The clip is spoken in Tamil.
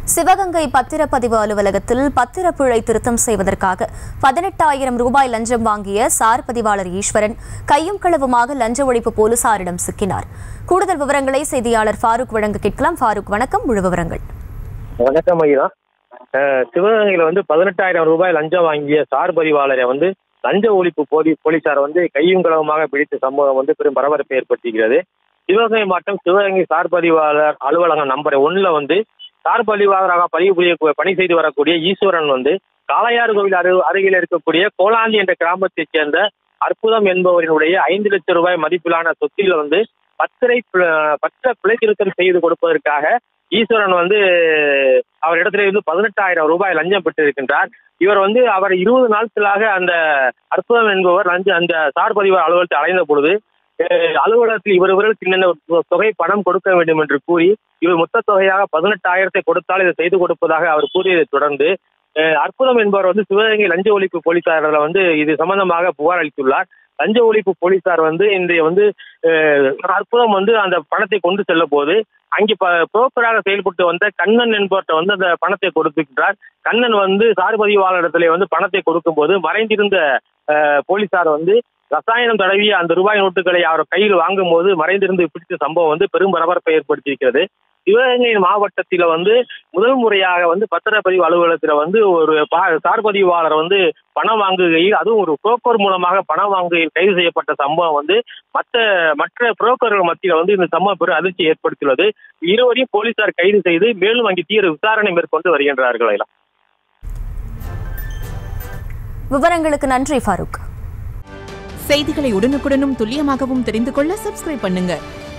சிவகங்கை பத்திரப்பதிவு அலுவலகத்தில் பத்திரப்பிழை திருத்தம் செய்வதற்காக பதினெட்டாயிரம் ரூபாய் லஞ்சம் வாங்கிய சார் பதிவாளர் ஈஸ்வரன் கையும் களவுமாக லஞ்ச ஒழிப்பு போலீசாரிடம் சிக்கினார் கூடுதல் விவரங்களை செய்தியாளர் ஃபாரூக் வழங்க கேட்கலாம் ஃபாரூக் வணக்கம் முழு விவரங்கள் வணக்கம் ஐயா அஹ் சிவகங்கையில வந்து பதினெட்டாயிரம் ரூபாய் லஞ்சம் வாங்கிய சார் பதிவாளரை வந்து லஞ்ச ஒழிப்பு போலி போலீசார் வந்து கையும் களவுமாக பிடித்த சம்பவம் வந்து பெரும் பரபரப்பை ஏற்படுத்தியிருக்கிறது சிவகங்கை மாவட்டம் சிவகங்கை சார் பதிவாளர் அலுவலகம் நம்பர் ஒன்னுல வந்து சார் பதிவாளராக பதிவு புரிய பணி செய்து வரக்கூடிய ஈஸ்வரன் வந்து காளையார் கோவில் அரு அருகில் இருக்கக்கூடிய கோலாந்தி என்ற கிராமத்தைச் சேர்ந்த அற்புதம் என்பவரினுடைய ஐந்து லட்சம் ரூபாய் மதிப்பிலான சொத்தில் வந்து பத்திரை பி- பத்திர பிழை திருத்தம் செய்து கொடுப்பதற்காக ஈஸ்வரன் வந்து அவரிடத்துல இருந்து பதினெட்டாயிரம் ரூபாய் லஞ்சம் பெற்றிருக்கின்றார் இவர் வந்து அவர் இருபது நாட்களாக அந்த அற்புதம் என்பவர் லஞ்சம் அந்த சார் பதிவாளர் அலுவலகத்தை அடைந்த பொழுது அஹ், அலுவலகத்தில் இவர் இவர்களுக்கு என்னென்ன ஒரு தொகை பணம் கொடுக்க வேண்டும் என்று கூறி இவர் மொத்த தொகையாக பதினெட்டாயிரத்தை கொடுத்தால் இதை செய்து கொடுப்பதாக அவர் கூறியதை தொடர்ந்து அஹ், அற்புதம் என்பவர் வந்து சிவகங்கை லஞ்ச ஒழிப்பு போலீசாரில் வந்து இது சம்பந்தமாக புகார் அளித்துள்ளார் லஞ்ச ஒழிப்பு போலீசார் வந்து இன்றைய வந்து அஹ், அற்புதம் வந்து அந்த பணத்தை கொண்டு செல்ல போது அங்கே ப- புரோக்கராக செயல்பட்டு வந்த கண்ணன் என்பவர்கிட்ட வந்து அந்த பணத்தை கொடுத்துக்கிறார் கண்ணன் வந்து சார்பதிவாளரிடத்துல வந்து பணத்தை கொடுக்கும்போது மறைந்திருந்த அஹ், போலீசார் வந்து ரசாயனம் தடவிய அந்த ரூபாய் நோட்டுகளை அவர் கையில் வாங்கும்போது மறைந்திருந்து பிடித்த சம்பவம் வந்து பெரும் பரபரப்பை ஏற்படுத்தியிருக்கிறது சிவகங்கை மாவட்டத்தில் வந்து முதல் முறையாக வந்து பத்திரப்பதிவு அலுவலகத்தில் வந்து ஒரு பா- சார்பதிவாளர் வந்து பணம் வாங்குகையில் அதுவும் ஒரு புரோக்கர் மூலமாக பணம் வாங்குகையில் கைது செய்யப்பட்ட சம்பவம் வந்து மற்ற மற்ற புரோக்கர்கள் மத்தியில் வந்து இந்த சம்பவம் பெரும் அதிர்ச்சி ஏற்படுத்தியுள்ளது இருவரையும் போலீசார் கைது செய்து மேலும் அங்கே தீவிர விசாரணை மேற்கொண்டு வருகின்றார்கள் ஐயா. விவரங்களுக்கு நன்றி ஃபாரூக் செய்திகளை உடனுக்குடனும் துல்லியமாகவும் தெரிந்து கொள்ள சப்ஸ்கிரைப் பண்ணுங்க